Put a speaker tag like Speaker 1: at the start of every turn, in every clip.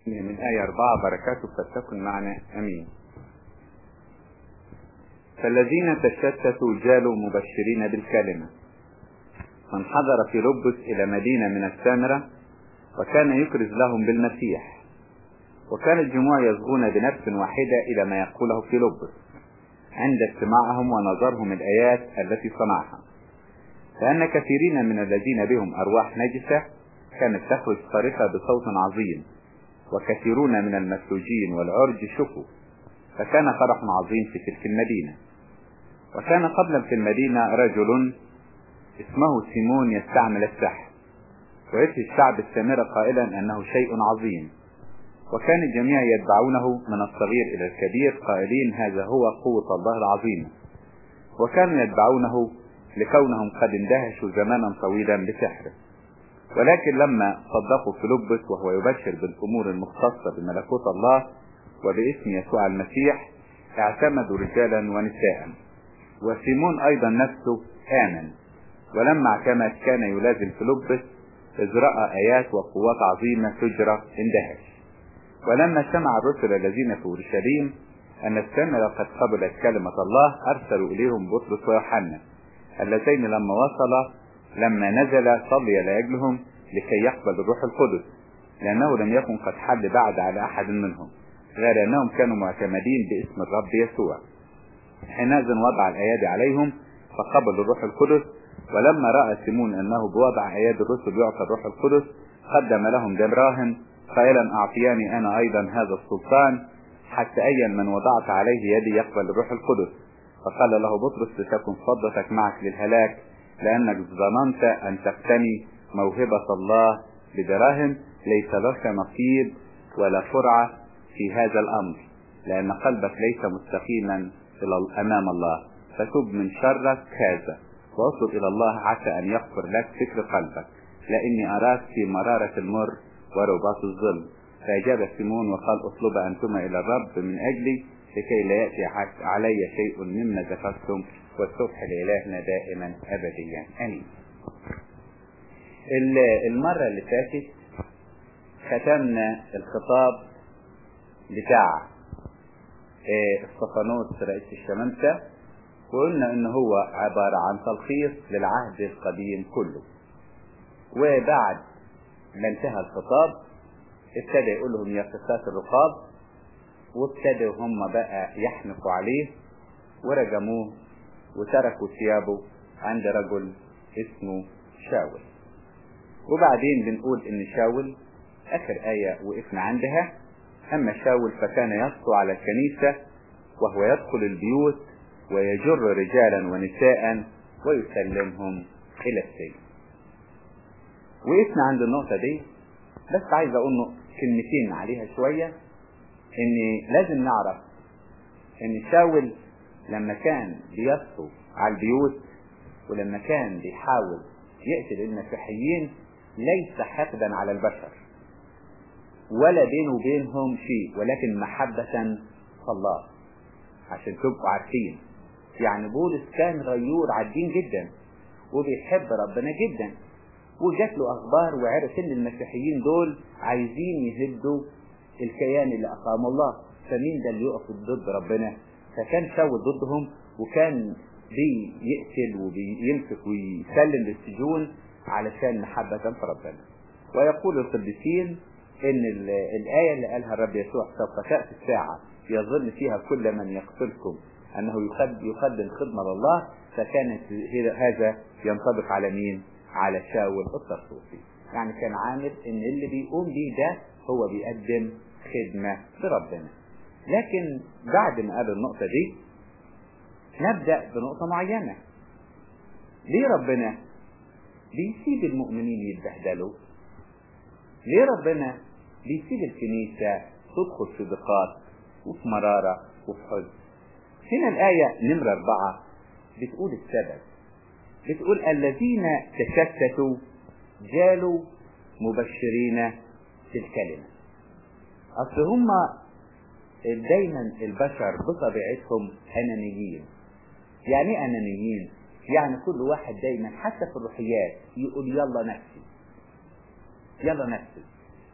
Speaker 1: من آية أربعة بركاته فلتكن معنا أمين فالذين تشتتوا جالوا مبشرين بالكلمة فانحدر في لبس إلى مدينة من السامرة وكان يكرز لهم بالمسيح وكان الجموع يصغون بنفس واحدة إلى ما يقوله في لبس عند استماعهم ونظرهم الآيات التي صنعها لأن كثيرين من الذين بهم أرواح نجسة كانت تخرج صارخة بصوت عظيم وكثيرون من المسلوجين والعرج شكوا فكان فرح عظيم في تلك المدينة وكان قبلا في المدينة رجل اسمه سيمون يستعمل السحر ويأتي الشعب السامرة قائلا أنه شيء عظيم وكان الجميع يتبعونه من الصغير إلى الكبير قائلين هذا هو قوة الله العظيمة وكانوا يتبعونه لكونهم قد اندهشوا زمانا طويلا بسحره ولكن لما صدقوا فيلبس وهو يبشر بالأمور المختصة بملكوت الله وباسم يسوع المسيح اعتمدوا رجالا ونساء وسيمون أيضا نفسه آمن ولما اعتمد كان يلازم فيلبس إذ رأى آيات وقوات عظيمة تجرى اندهش ولما سمع الرسل الذين في اورشليم ان السامرة قد قبلت كلمة الله ارسلوا اليهم بطرس ويوحنا اللذين لما وصل لما نزل صلي لاجلهم لكي يقبل الروح القدس لانه لم يكن قد حل بعد على احد منهم غير انهم كانوا معتمدين باسم الرب يسوع حينئذ وضع الايادي عليهم فقبلوا الروح القدس ولما راى سيمون انه بوضع ايادي الرسل يعطى الروح القدس قدم لهم دراهم قائلا أعطياني أنا أيضا هذا السلطان حتى أيا من وضعت عليه يدي يقبل الروح القدس فقال له بطرس لتكن فضتك معك للهلاك لأنك ظننت أن تقتني موهبة الله بدراهم ليس لك نصيب ولا فرعة في هذا الأمر لأن قلبك ليس مستقيما أمام الله فتب من شرك هذا واطلب إلى الله عسى أن يغفر لك فكر قلبك لأني أراك في مرارة المر ورباط الظلم فأجاب سيمون وقال اطلب أنتما إلى الرب من أجلي لكي لا يأتي علي شيء مما ذكرتم والصبح لإلهنا دائما أبديا آمين المرة اللي فاتت ختمنا الخطاب بتاع استفانوس رئيس الشمامسة وقلنا ان هو عبارة عن تلخيص للعهد القديم كله وبعد ما انتهى الخطاب ابتدى يقول لهم يا قساس الرقاب وابتدوا هم بقى يحنقوا عليه ورجموه وتركوا ثيابه عند رجل اسمه شاول وبعدين بنقول ان شاول اخر آية وقفنا عندها اما شاول فكان يسطو على الكنيسة وهو يدخل البيوت ويجر رجالا ونساء ويسلمهم الى السجن وقفنا عند النقطة دي بس عايز اقول كلمتين عليها شوية ان لازم نعرف ان شاول لما كان بيسطو على البيوت ولما كان بيحاول يقتل المسيحيين ليس حقدا على البشر ولا بينه وبينهم شيء ولكن محبة الله عشان تبقوا عارفين يعني بولس كان غيور على الدين جدا وبيحب ربنا جدا وجات له اخبار وعرف ان المسيحيين دول عايزين يهدوا الكيان اللي اقام الله فمين ده اللي يقف ضد ربنا فكان شاول ضدهم وكان بيقتل وبيمسك ويسلم للسجون علشان محبة في ربنا ويقول القديسين ان الآية اللي قالها الرب يسوع سوف تأتي الساعة يظن فيها كل من يقتلكم انه يقدم خدمة لله فكانت هذا ينطبق على مين على شاول الطرطوسي يعني كان عامل ان اللي بيقوم بيه ده هو بيقدم خدمة لربنا لكن بعد ما قال النقطة دي نبدأ بنقطة معينة ليه ربنا بيسيب المؤمنين يتبهدلوا ليه ربنا بيسيب الكنيسة تدخل في ضيقات وفي مرارة وفي حزن هنا الآية نمرة أربعة بتقول السبب بتقول الذين تشتتوا جالوا مبشرين بالكلمة أصل هم دايما البشر بطبيعتهم أنانيين يعني ايه أنانيين يعني كل واحد دايما حتى في الروحيات يقول يلا نفسي يلا نفسي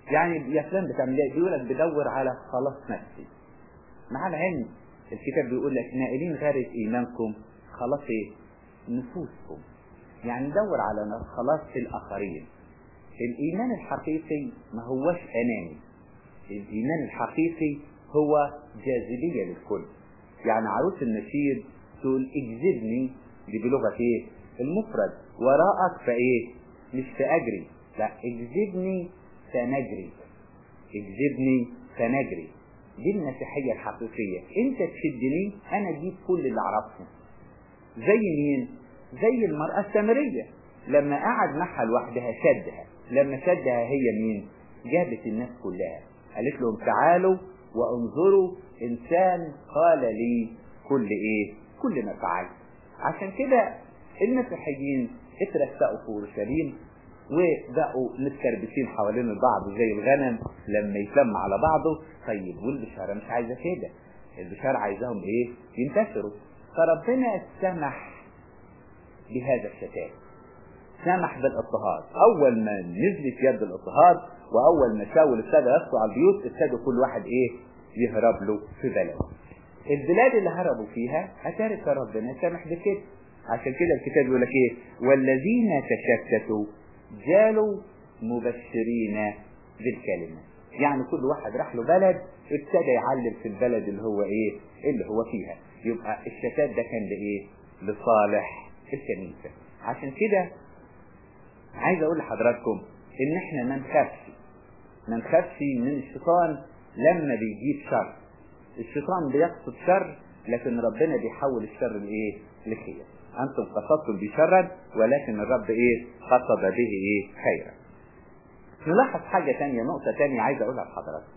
Speaker 1: يعني يا فلان بتعمل ايه بيقول لك بدور على خلاص نفسي مع العلم الكتاب بيقول لك نائلين غارة ايمانكم خلاص ايه نفوسكم يعني دور على خلاص في الاخرين الايمان الحقيقي ما هوش اناني الايمان الحقيقي هو جاذبية للكل يعني عروس النشيد تقول اجذبني دي بلغة ايه المفرد وراءك فايه مش فاجري لا اجذبني فنجري اجذبني فنجري دي المسيحية الحقيقية انت تشدني انا اجيب كل اللي اعرفه زي مين زي المرأة السامرية لما قعد معها لوحدها شدها لما شدها هي مين جابت الناس كلها قالت لهم تعالوا وانظروا انسان قال لي كل ايه كل ما فعلت عشان كده المسيحيين اترسقوا في اورشليم وبقوا متكربسين حوالين البعض زي الغنم لما يتلم على بعضه طيب والبشاره مش عايزه كده البشاره عايزاهم ايه ينتشروا فربنا سمح بهذا الشتات سمح بالاضطهاد اول ما نزلت يد الاضطهاد واول ما شاول ابتدى يسطو على البيوت ابتدى كل واحد ايه يهرب له في بلده البلاد اللي هربوا فيها اتارك ربنا سمح بكده عشان كده الكتاب يقول لك ايه والذين تشتتوا جالوا مبشرين بالكلمة يعني كل واحد راح له بلد ابتدى يعلم في البلد اللي هو ايه اللي هو فيها يبقى الشتات ده كان لايه لصالح الكنيسة عشان كده عايز اقول لحضراتكم ان احنا ما نخافش ما نخافش من الشيطان لما بيجيب شر الشيطان بيقصد شر لكن ربنا بيحول الشر لايه لخير انتم قصدتم بشرا ولكن الرب ايه قصد به ايه خيرا نلاحظ حاجة تانية نقطة تانية عايز اقولها لحضراتكم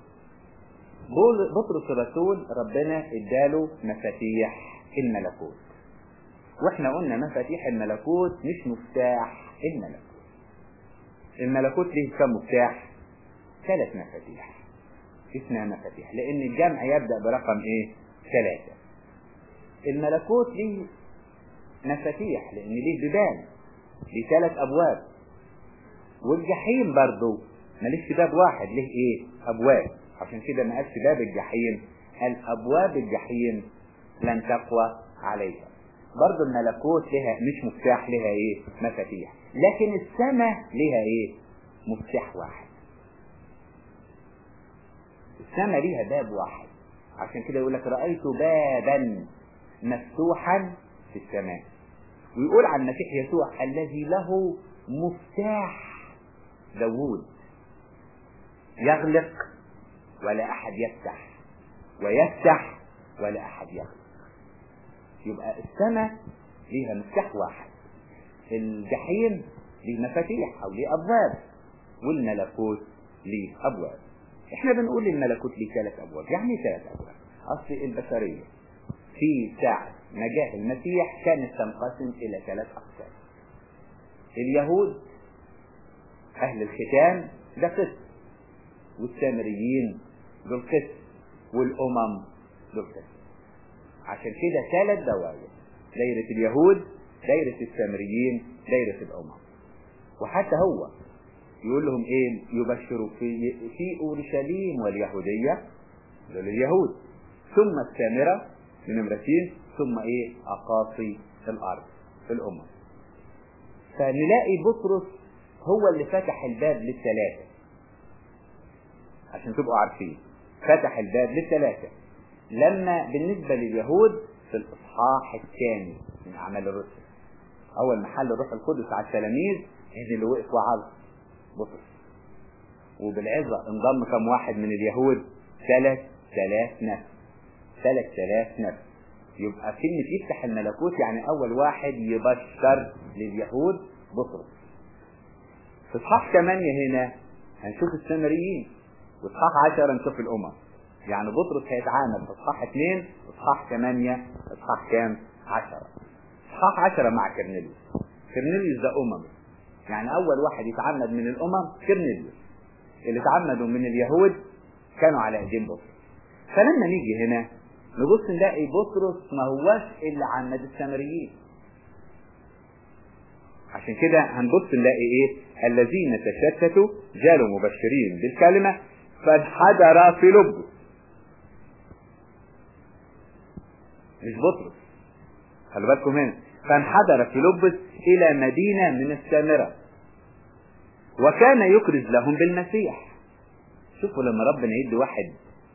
Speaker 1: بطرس الرسول ربنا اداله مفاتيح الملكوت واحنا قلنا مفاتيح الملكوت مش مفتاح الملكوت الملكوت ليه كم مفتاح ثلاث مفاتيح اسمها مفاتيح لان الجمع يبدأ برقم ايه ثلاثة الملكوت ليه مفاتيح لان ليه بيبان ليه ثلاث ابواب والجحيم برضه ماليش باب واحد ليه ايه ابواب عشان كده ما قالش باب الجحيم قال ابواب الجحيم لن تقوى عليها برضه الملكوت لها مش مفتاح لها ايه مفاتيح لكن السماء لها ايه مفتاح واحد السماء ليها باب واحد عشان كده يقول لك رأيت بابا مفتوحا في السماء ويقول عن المسيح يسوع الذي له مفتاح داوود يغلق ولا أحد يفتح ويفتح ولا أحد يغلق يبقى السماء ليها مفتاح واحد الجحيم ليه مفاتيح أو ليه أبواب والملكوت ليه أبواب احنا بنقول الملكوت ليه ثلاث أبواب يعني ثلاث أبواب أصل البشرية في ساعة نجاح المسيح كانت تنقسم إلى ثلاث أقسام اليهود أهل الختان ده قسم والسامريين دول قسم والأمم دول قسم عشان كده ثلاث دوائر دايرة اليهود دايرة السامريين دايرة الأمم وحتى هو يقول لهم ايه يبشروا في في اورشليم واليهودية دول اليهود ثم السامرة بنمرتين ثم ايه اقاصي الارض الامم فنلاقي بطرس هو اللي فتح الباب للثلاثة عشان تبقوا عارفين فتح الباب للثلاثة لما بالنسبة لليهود في الإصحاح الثاني من أعمال الرسل أول محل الروح القدس على التلاميذ إذ اللي وقف وعظ بطرس وبالعظة انضم كم واحد من اليهود ثلاث ثلاث نفس ثلاث ثلاث نفس يبقى كلمة يفتح الملكوت يعني أول واحد يبشر لليهود بطرس في إصحاح 8 هنا هنشوف السامريين وإصحاح 10 نشوف الأمم يعني بطرس هيتعامل في إصحاح 2 إصحاح 8 إصحاح كام 10 إصحاح 10 مع كرنيليوس كرنيليوس ده أمم يعني أول واحد يتعمد من الأمم كرنيليوس اللي اتعمدوا من اليهود كانوا على ايدين بطرس فلما نيجي هنا نبص نلاقي بطرس ما هوش اللي عمد السامريين عشان كده هنبص نلاقي ايه الذين تشتتوا جالوا مبشرين بالكلمة فانحدر في لبه مش بطرس خلي بالكم هنا فانحدر في لبس الى مدينة من السامرة وكان يكرز لهم بالمسيح شوفوا لما ربنا يدي واحد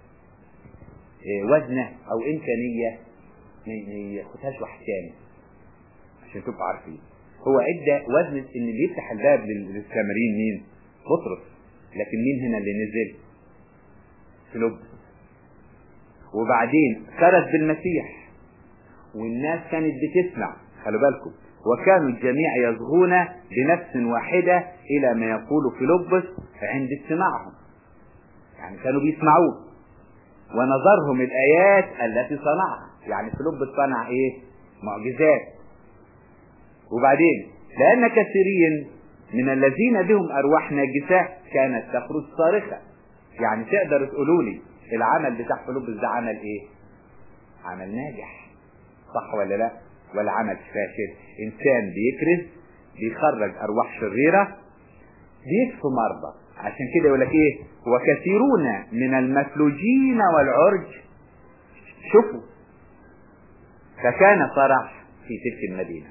Speaker 1: وزنة او امكانية ما ياخدهاش واحد تاني عشان تبقوا عارفين هو ادى وزن ان اللي يفتح الباب للسامريين مين بطرس لكن مين هنا اللي نزل فيلب وبعدين كرز بالمسيح والناس كانت بتسمع خلوا بالكم وكانوا الجميع يصغون بنفس واحدة إلى ما يقول فيلبس عند استماعهم يعني كانوا بيسمعوه ونظرهم الآيات التي صنعها يعني فيلبس صنع إيه معجزات وبعدين لأن كثيرين من الذين بهم أرواح ناجسة كانت تخرج صارخة يعني تقدر تقولوا لي العمل بتاع فيلبس ده عمل إيه عمل ناجح صح ولا لا ولا عمل فاشل انسان بيكرز بيخرج ارواح شريره بيشفي مرضى عشان كده يقول لك ايه وكثيرون من المفلوجين والعرج شوفوا فكان فرح في تلك المدينه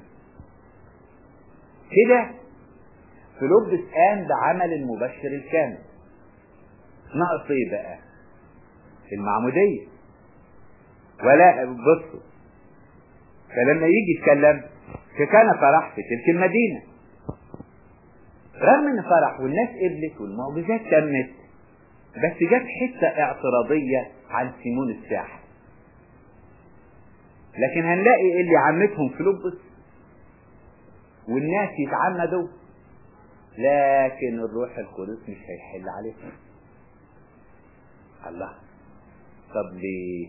Speaker 1: كده فيلبس قام بعمل المبشر الكامل ناقص ايه بقى المعموديه ولا بصوا فلما يجي يتكلم فكان فرح في تلك المدينة رغم ان فرح والناس قبلت والمعجزات تمت بس جت حتة اعتراضية عن سيمون الساحر لكن هنلاقي اللي عمتهم فلوبس والناس يتعمدوا لكن الروح القدس مش هيحل عليهم الله طب ليه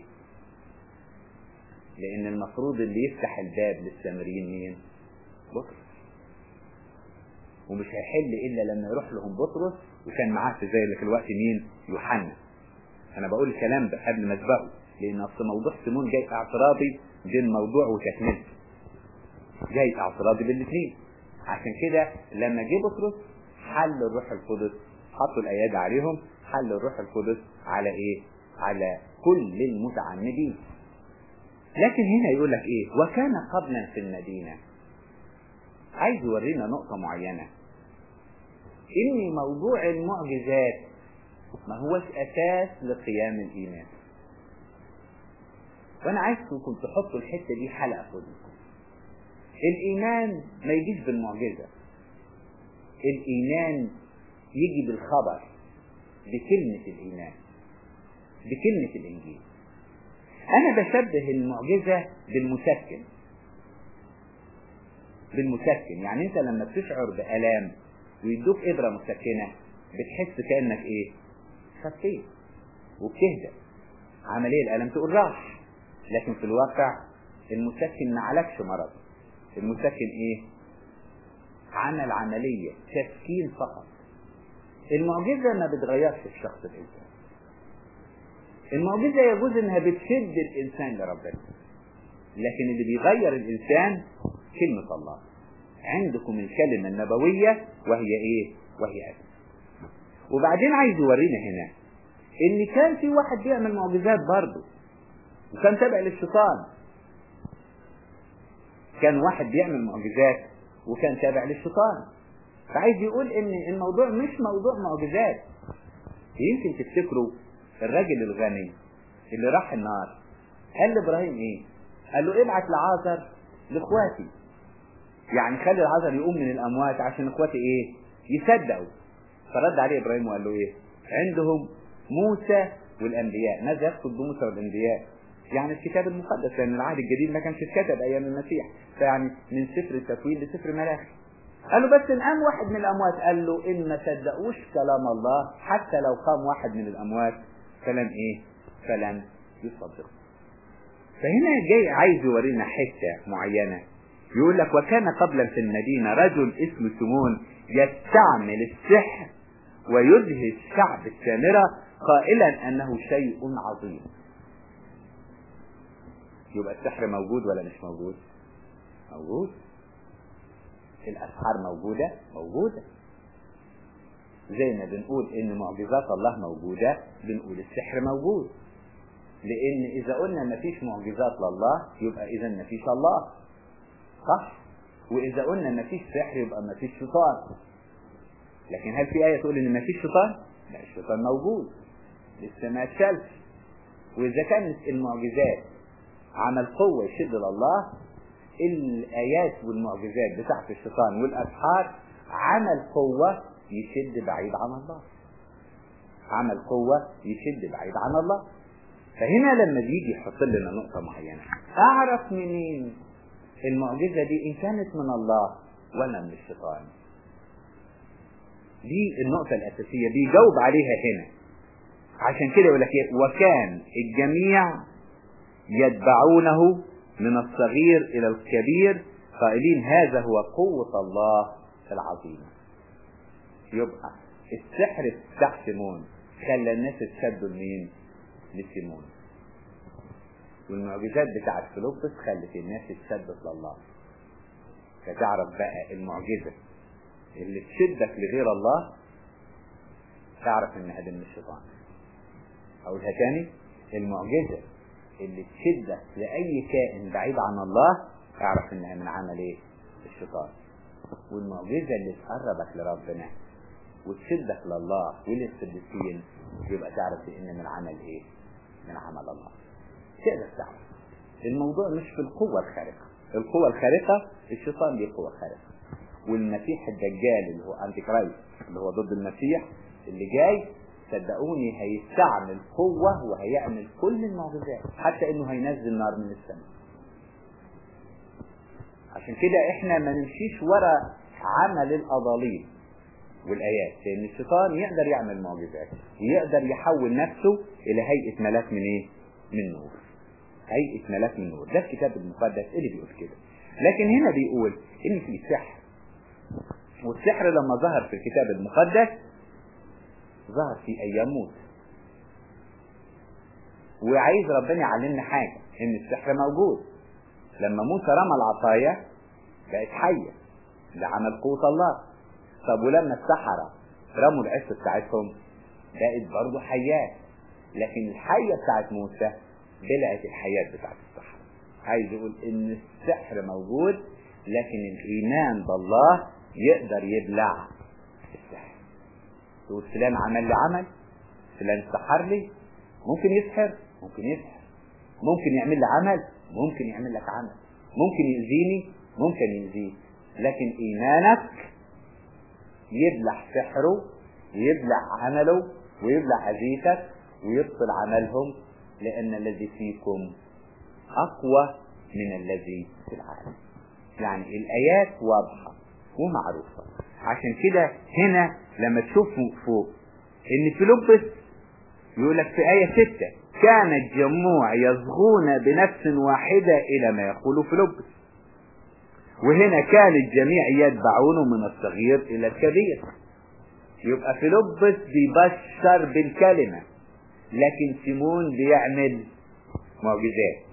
Speaker 1: لان المفروض اللي يفتح الباب للسامريين مين بطرس ومش هيحل الا لما يروح لهم بطرس وكان معاه في ذلك الوقت مين يوحنا انا بقول الكلام ده قبل ما اسبقه لان اصل موضوع سيمون جاي اعتراضي بين موضوع وتكملته جاي اعتراضي بالاثنين عشان كده لما جه بطرس حل الروح القدس حطوا الايادي عليهم حل الروح القدس على ايه على كل المتعمدين لكن هنا يقول لك ايه وكان قبلا في المدينة عايز يورينا نقطة معينة ان موضوع المعجزات ما هوش اساس لقيام الايمان وانا عايزكم تحطوا الحتة دي حلقة في ودنكم الايمان ما يجيش بالمعجزة الايمان يجي بالخبر بكلمة الايمان بكلمة الانجيل انا بشبه المعجزة بالمسكن بالمسكن يعني انت لما بتشعر بألام ويدوك ابرة مسكنة بتحس كأنك ايه خفيت وبتهدى عملية الألم تقول راح لكن في الواقع المسكن ما عليكش مرض المسكن ايه عمل عملية تسكين فقط المعجزة ما بتغيرش في شخص الإنسان المعجزة يجوز انها بتشد الانسان لربنا لكن اللي بيغير الانسان كلمة الله عندكم الكلمة النبوية وهي ايه وهي أسف وبعدين عايز يورينا هنا ان كان في واحد بيعمل معجزات برضه وكان تابع للشيطان كان واحد بيعمل معجزات وكان تابع للشيطان فعايز يقول ان الموضوع مش موضوع معجزات يمكن تفتكروا الراجل الغني اللي راح النار قال لابراهيم ايه قال له ابعت لعازر لاخواتي يعني خلي العازر يقوم من الاموات عشان اخواتي ايه يصدقوا فرد عليه ابراهيم وقال له ايه عندهم موسى والانبياء ماذا يقصد بموسى والانبياء يعني الكتاب المقدس لان العهد الجديد ما كانش اتكتب ايام المسيح فيعني من سفر التكوين لسفر ملاخي قال له بس ان قام واحد من الاموات قال له ان ما صدقوش كلام الله حتى لو قام واحد من الاموات فلن ايه فلن يصدق فهنا جاي عايز يورينا حتة معينة يقول لك وكان قبلا في المدينة رجل اسمه سمون يستعمل السحر ويدهش شعب السامرة قائلا انه شيء عظيم يبقى السحر موجود ولا مش موجود موجود الأسحار موجودة موجودة زي ما بنقول إن معجزات الله موجودة بنقول السحر موجود لأن إذا قلنا مفيش معجزات لله يبقى إذا مفيش الله صح؟ وإذا قلنا مفيش سحر يبقى مفيش شيطان لكن هل في آية تقول إن مفيش شيطان؟ لا الشيطان موجود لسه ما اتشالش وإذا كانت المعجزات عمل قوة يشد لله الآيات والمعجزات بتاعت الشيطان والأسحار عمل قوة يشد بعيد عن الله عمل قوة يشد بعيد عن الله فهنا لما بيجي يحط لنا نقطة معينة أعرف منين المعجزة دي إن كانت من الله ولا من الشيطان دي النقطة الأساسية بيجاوب عليها هنا عشان كده يقول لك وكان الجميع يتبعونه من الصغير إلى الكبير قائلين هذا هو قوة الله العظيمة يبقى السحر بتاع سيمون خلى الناس تشدوا لمين؟ لسيمون والمعجزات بتاعت فيلبس خلت الناس تشدت لله فتعرف بقى المعجزة اللي تشدك لغير الله تعرف انها دي من الشيطان اقولها تاني المعجزة اللي تشدك لأي كائن بعيد عن الله اعرف انها من عمل ايه الشيطان والمعجزة اللي تقربك لربنا وتشدك لله وللقديسين يبقى تعرف ان من عمل ايه من عمل الله تقدر تعرف الموضوع مش في القوة الخارقة القوة الخارقة الشيطان ليه قوة خارقة والمسيح الدجال اللي هو انتي كرايست اللي هو ضد المسيح اللي جاي صدقوني هيستعمل قوة وهيعمل كل المعجزات حتى انه هينزل نار من السماء عشان كده احنا ما نمشيش ورا عمل الاضاليل والايات لان الشيطان يقدر يعمل معجزات يقدر يحول نفسه الى هيئة ملاك من ايه من نور هيئة ملاك من نور ده الكتاب المقدس اللي بيقول كده لكن هنا بيقول ان في سحر والسحر لما ظهر في الكتاب المقدس ظهر في ايام موسى وعايز ربنا يعلمنا حاجة ان السحر موجود لما موسى رمى العصاية بقت حية ده عمل قوة الله طب ولما السحرة رموا العصا بتاعتهم بقت برضه حيات لكن الحية بتاعت موسى بلعت الحياة بتاعت السحرة عايز يقول ان السحر موجود لكن الايمان بالله يقدر يبلع السحر تقول فلان عمل لي عمل فلان سحر لي ممكن يسحر ممكن يسحر ممكن يعمل لي عمل ممكن يعمل لك عمل ممكن يأذيني ممكن يأذيك لكن إيمانك يبلع سحره ويبلع عمله ويبلع أذيتك ويبطل عملهم لأن الذي فيكم أقوى من الذي في العالم يعني الآيات واضحة ومعروفة عشان كده هنا لما تشوف فوق ان فيلبس يقول لك في آية ستة كان الجموع يصغون بنفس واحدة إلى ما يقول فيلبس وهنا كان الجميع يتبعونه من الصغير إلى الكبير يبقى فيلبس بيبشر بالكلمة لكن سيمون بيعمل معجزات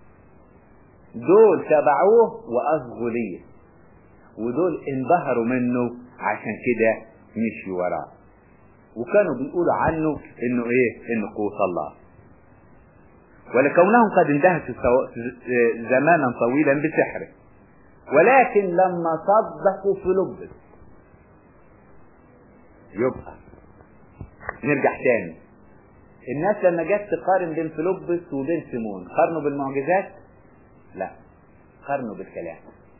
Speaker 1: دول تبعوه وأصغوا ليه ودول انبهروا منه عشان كده مشي وراه وكانوا بيقولوا عنه انه ايه انه قوة الله ولكونهم قد انتهت زمانا طويلا بسحره ولكن لما صدقوا فيلبس يبقى نرجع تاني الناس لما جت تقارن بين فيلبس وبين سيمون قارنوا بالمعجزات لا قارنوا بالكلام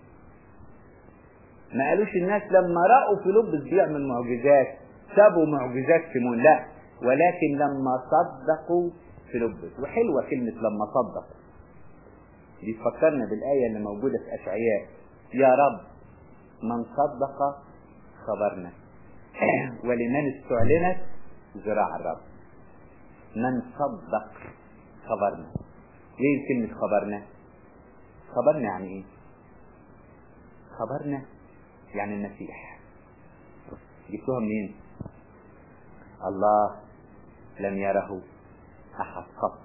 Speaker 1: ما قالوش الناس لما رأوا فيلبس بيعمل معجزات سابوا معجزات سيمون لا ولكن لما صدقوا فيلبس وحلوة كلمة لما صدقوا دي تفكرنا بالآية اللي موجودة في أشعياء يا رب من صدق خبرنا ولمن استعلنت ذراع الرب من صدق خبرنا ليه كلمة خبرنا خبرنا يعني ايه خبرنا يعني المسيح جبتوها منين الله لم يره احد قط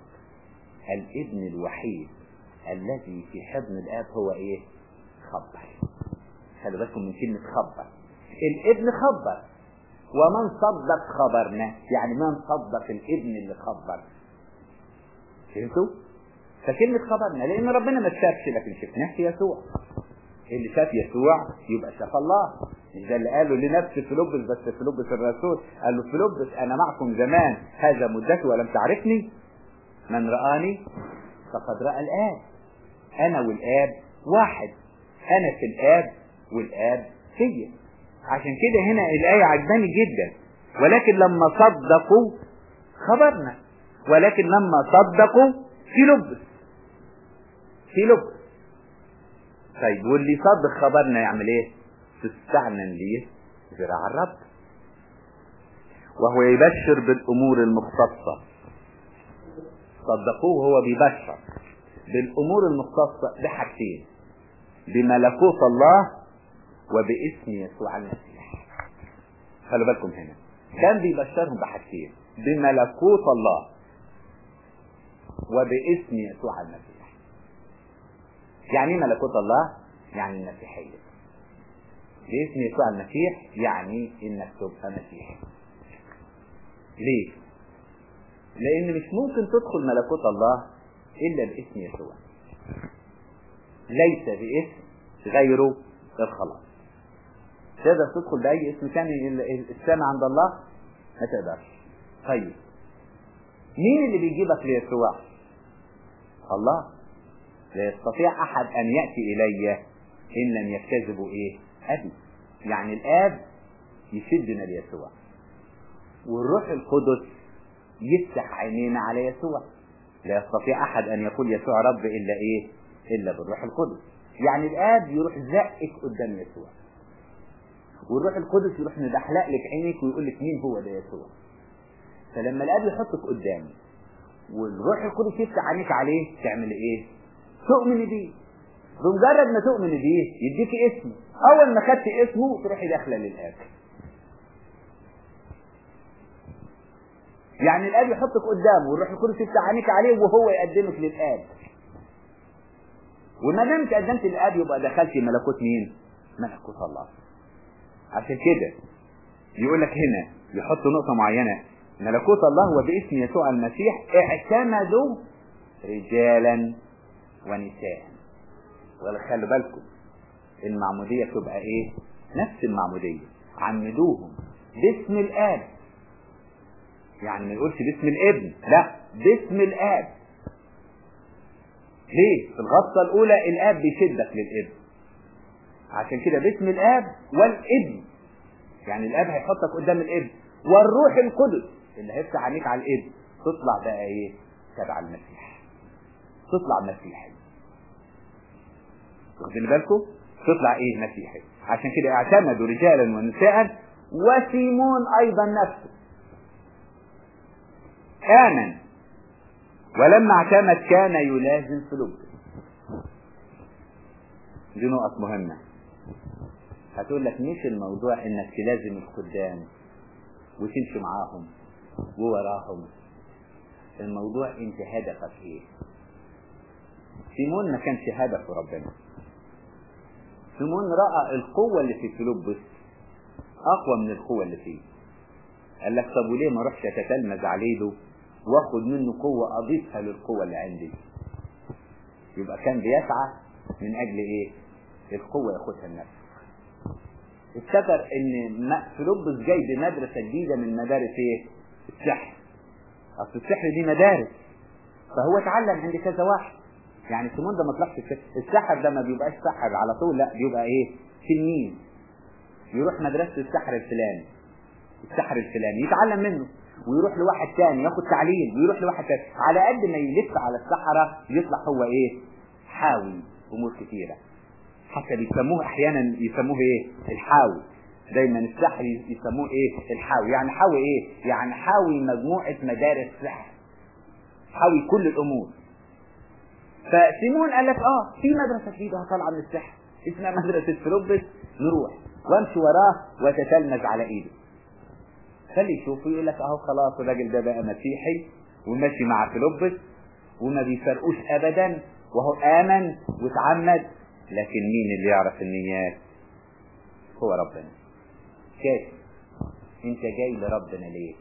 Speaker 1: الابن الوحيد الذي في حضن الاب هو ايه خبر خلي بالكم من كلمة خبر الابن خبر ومن صدق خبرنا يعني من صدق الابن اللي خبر فهمتوا؟ فكلمة خبرنا لأن ربنا ما شافش لكن شفناه في يسوع اللي شاف يسوع يبقى شاف الله مش ده اللي قاله لنفس فيلبس بس فيلبس الرسول قال له فيلبس أنا معكم زمان هذا مدتي ولم تعرفني من رآني فقد رأى الآب أنا والآب واحد أنا في الآب والآب فيا عشان كده هنا الآية عجباني جدا ولكن لما صدقوا خبرنا ولكن لما صدقوا في لبس في لبس طيب واللي صدق خبرنا يعمل ايه تستعنن ليه ذراع الرب وهو يبشر بالامور المختصة صدقوه هو بيبشر بالامور المختصة بحاجتين بملكوت الله وباسم يسوع المسيح خلوا بالكم هنا كان بيبشرهم بحاجتين بملكوت الله وباسم يسوع المسيح يعني ايه ملكوت الله يعني المسيحية باسم يسوع المسيح يعني انك تبقى مسيحي ليه لان مش ممكن تدخل ملكوت الله الا باسم يسوع ليس باسم غيره الخلاص تقدر تدخل بأي اسم ثاني السامع عند الله ما تقدرش طيب مين اللي بيجيبك ليسوع الله لا يستطيع أحد أن يأتي إلي إن لم يكتذبوا إيه أبي يعني الآب يشدنا ليسوع والروح القدس يفتح عينينا على يسوع لا يستطيع أحد أن يقول يسوع رب إلا إيه إلا بالروح القدس يعني الآب يروح زقك قدام يسوع والروح القدس يروح مدحلق لك عينيك ويقول لك مين هو ده يسوع فلما الاب يحطك قدامي والروح القدس يفتح عينيك عليه تعمل ايه تؤمن بيه بمجرد ما تؤمن بيه يديك اسمه اول ما خدت اسمه تروحي داخله للاب يعني الاب يحطك قدامه والروح القدس يفتح عينيك عليه وهو يقدمك للاب وما دام تقدمت للاب يبقى دخلت ملكوت مين ملكوت الله عشان كده يقول لك هنا يحط نقطة معينة ملكوت الله وباسم يسوع المسيح اعتمدوا رجالا ونساء ولا خلوا بالكم المعمودية تبقى ايه نفس المعمودية عمدوهم باسم الاب يعني ما يقولش باسم الابن لا باسم الاب ليه في الغطة الاولى الاب بيشدك للابن عشان كده باسم الاب والابن يعني الاب هيحطك قدام الابن والروح القدس اللي هيفتح عينيك على الابن تطلع بقى ايه تبع المسيح تطلع مسيحي واخدين بالكم تطلع ايه مسيحي عشان كده اعتمدوا رجالا ونساء وسيمون ايضا نفسه امن ولما اعتمد كان يلازم سلوكه دي نقط مهمه هتقول لك مش الموضوع انك تلازم الخدام وتمشي معاهم ووراهم الموضوع انت هدفك ايه سيمون ما كانش هدفه ربنا سيمون رأى القوة اللي في فيلبس أقوى من القوة اللي فيه قال لك طب وليه ما اروحش اتتلمذ عليه له واخد منه قوة اضيفها للقوة اللي عندي يبقى كان بيسعى من اجل ايه القوة ياخدها لنفسه افتكر ان فيلبس جاي بمدرسة جديدة من مدارس ايه السحر اصل السحر دي مدارس فهو اتعلم عند كذا واحد يعني سيمون ده ما طلعش السحر السحر ده ما بيبقاش سحر على طول لا بيبقى ايه تلميذ يروح مدرسة السحر الفلاني السحر الفلاني يتعلم منه ويروح لواحد تاني ياخد تعليم ويروح لواحد تاني على قد ما يلف على السحرة يطلع هو ايه حاوي امور كتيرة حتى بيسموه احيانا يسموه ايه الحاوي دايما السحر يسموه ايه الحاوي يعني حاوي ايه يعني حاوي مجموعة مدارس سحر حاوي كل الامور فسيمون قال لك اه في مدرسة جديدة طالعة من السحر اسمها مدرسة فيلبس نروح وامشي وراه وتتلمذ على ايده خلي يشوفه يقول لك اهو خلاص الراجل ده بقى مسيحي وماشي مع فيلبس وما بيفرقوش ابدا وهو امن واتعمد لكن مين اللي يعرف النيات هو ربنا كاتب انت جاي لربنا ليه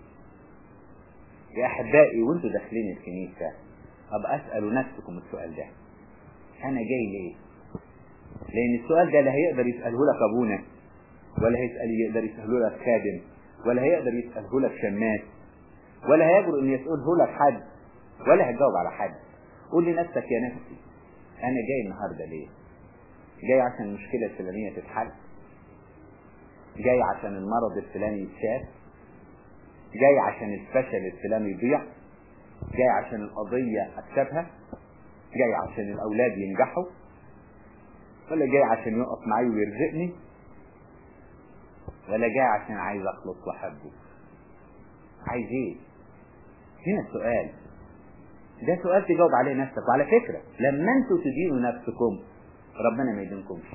Speaker 1: يا احبائي وانتوا داخلين الكنيسة ابقى اسألوا نفسكم السؤال ده انا جاي ليه لان السؤال ده لا هيقدر يسأله لك ابونا ولا هيسأل يقدر يسأله لك خادم ولا هيقدر يسأله لك شماس ولا هيجرؤ ان يسأله لك حد ولا هتجاوب على حد قول لنفسك يا نفسي انا جاي النهاردة ليه جاي عشان المشكلة الفلانية تتحل جاي عشان المرض الفلاني يتشاف جاي عشان الفشل الفلاني يضيع جاي عشان القضية اكسبها جاي عشان الاولاد ينجحوا ولا جاي عشان يقف معي ويرزقني ولا جاي عشان عايز اخلص واحبه عايز ايه هنا السؤال ده سؤال تجاوب عليه نفسك وعلى فكرة لما انتوا تدينوا نفسكم ربنا ما يدينكمش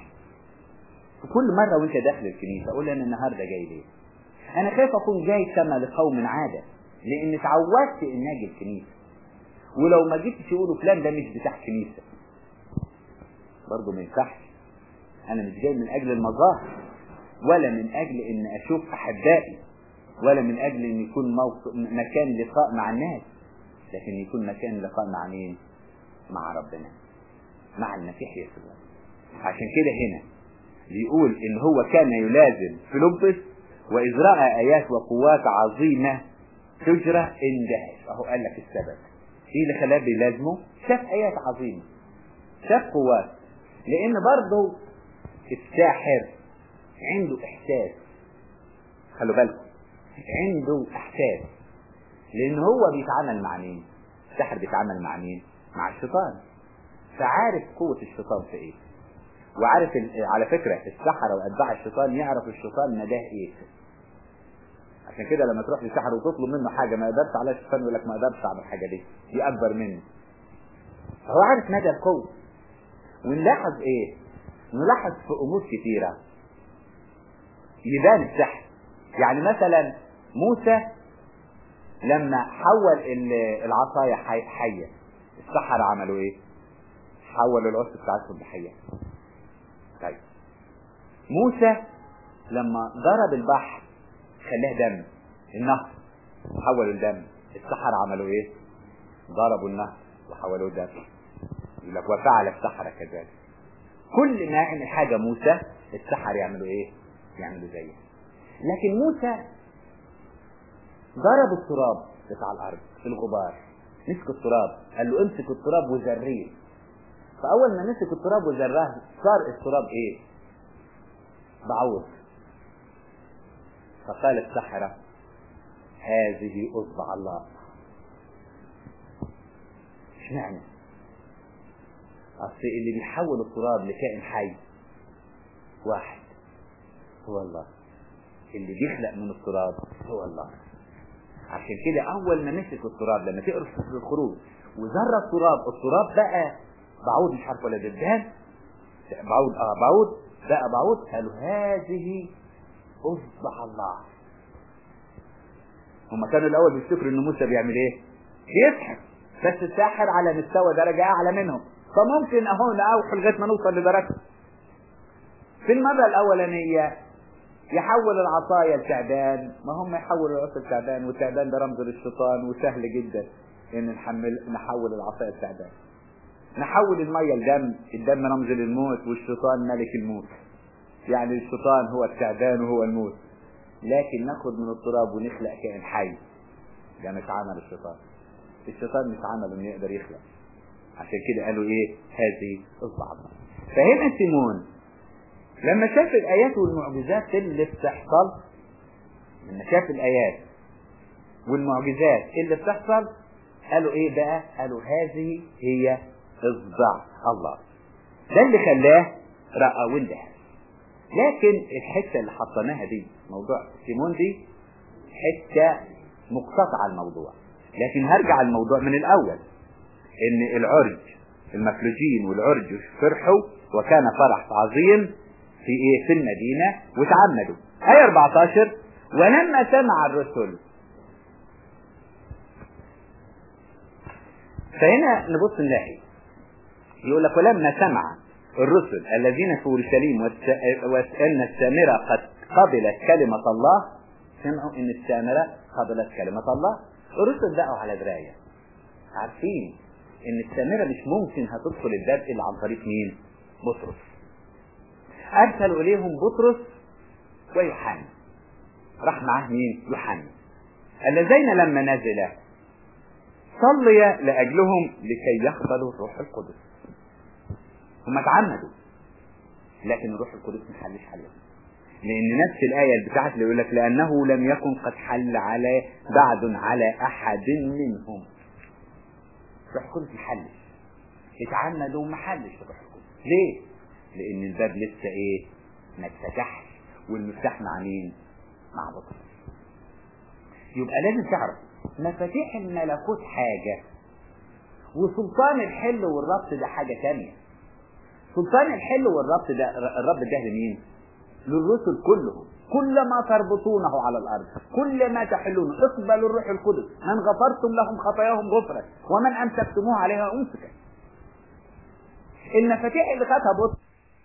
Speaker 1: كل مرة وانت داخل الكنيسة قول انا النهاردة جاي ليه انا خايف اكون جاي كما لقوم عادة لان اتعودت ان اجي الكنيسة ولو ما جيتش يقولوا فلان ده مش بتاع كنيسة برضه ما ينفعش انا مش جاي من اجل المظاهر ولا من اجل ان اشوف احبائي ولا من اجل ان يكون موقف مكان لقاء مع الناس لكن يكون مكان لقاء مع مين مع ربنا مع المسيح يسوع عشان كده هنا بيقول ان هو كان يلازم فيلبس واذ راى ايات وقوات عظيمه تجرى اندهش اهو قال لك السبب ايه اللي خلاه بيلازمه شاف ايات عظيمه شاف قوات لان برضه الساحر عنده احساس خلوا بالكم عنده احساس لان هو بيتعامل مع مين الساحر بيتعامل مع مين مع الشيطان فعارف قوة الشيطان في ايه وعارف على فكرة السحرة واتباع الشيطان يعرف الشيطان مداه ايه عشان كده لما تروح للسحر وتطلب منه حاجة ما يقدرش عليها الشيطان يقول لك ما اقدرش اعمل الحاجة دي دي اكبر مني فهو عارف مدى القوة ونلاحظ ايه نلاحظ في امور كتيرة يبان السحر يعني مثلا موسى لما حول العصاية حية السحر عملوا ايه حولوا العصا بتاعتهم لحية طيب موسى لما ضرب البحر خلاه دم النهر حولوا الدم السحر عملوا ايه ضربوا النهر وحولوه دم يقول لك وفعل السحرة كذلك كل ما يعمل حاجة موسى السحر يعملوا ايه يعملوا زيه لكن موسى ضرب التراب بتاع الارض في الغبار مسك التراب قال له امسك التراب وزريه فاول ما مسك التراب وزراه صار التراب ايه بعوض فقال السحرة هذه اصبع الله اشمعنى اصل اللي بيحول التراب لكائن حي واحد هو الله اللي بيخلق من التراب هو الله عشان كده اول ما مسك التراب لما تقرا في الخروج وزر التراب التراب بقى بعود مش عارف ولا دبان بعود اه بعود بقى بعود قالوا هذه اصبح الله هم كانوا الاول بيفتكروا ان موسى بيعمل ايه بيسحر بس الساحر على مستوى درجة اعلى منهم فممكن اهو نقاوح لغاية ما نوصل لدرجته في المرة الاولانية يحول العصاية لتعبان ما هم يحولوا العصا لتعبان والتعبان ده رمز للشيطان وسهل جدا ان نحمل نحول العصاية لتعبان نحول المية لدم الدم رمز للموت والشيطان ملك الموت يعني الشيطان هو التعبان وهو الموت لكن ناخد من التراب ونخلق كائن حي ده مش عمل الشيطان الشيطان مش عمل انه يقدر يخلق عشان كده قالوا ايه هذه اصبع الله فهنا سيمون لما شاف الايات والمعجزات اللي بتحصل لما شاف الايات والمعجزات اللي بتحصل قالوا ايه بقى قالوا هذه هي اصبع الله ده اللي خلاه رأى واندهش لكن الحتة اللي حطيناها دي موضوع سيمون دي حتة مقتطعة الموضوع لكن هرجع الموضوع من الاول ان العرج المفلوجين والعرج فرحوا وكان فرح عظيم في ايه في المدينة وتعمدوا آية 14 ولما سمع الرسل فهنا نبص نلاقي يقول لك ولما سمع الرسل الذين في اورشليم وان السامره قد قبلت كلمه الله سمعوا ان السامره قبلت كلمه الله الرسل بقوا على درايه عارفين ان السامره مش ممكن هتدخل الباب الا عن طريق مين بطرس ارسلوا اليهم بطرس ويوحنا راح معاه مين يوحنا اللذين لما نزلا صلي لاجلهم لكي يقبلوا الروح القدس هم اتعمدوا لكن الروح القدس ما حلش عليهم لان نفس الايه بتاعت اللي يقول لك لانه لم يكن قد حل على بعد على احد منهم الروح القدس ما حلش اتعمدوا وما حلش الروح القدس ليه؟ لان الباب لسه ايه؟ ما اتفتحش والمفتاح مع مين؟ مع بطرس يبقى لازم تعرف مفاتيح الملكوت حاجة وسلطان الحل والربط ده حاجة تانية سلطان الحل والربط ده الرب ده لمين؟ للرسل كلهم كل ما تربطونه على الارض كل ما تحلونه اقبلوا الروح القدس من غفرتم لهم خطاياهم غفرت ومن امسكتموه عليها امسكت المفاتيح اللي خدها بطرس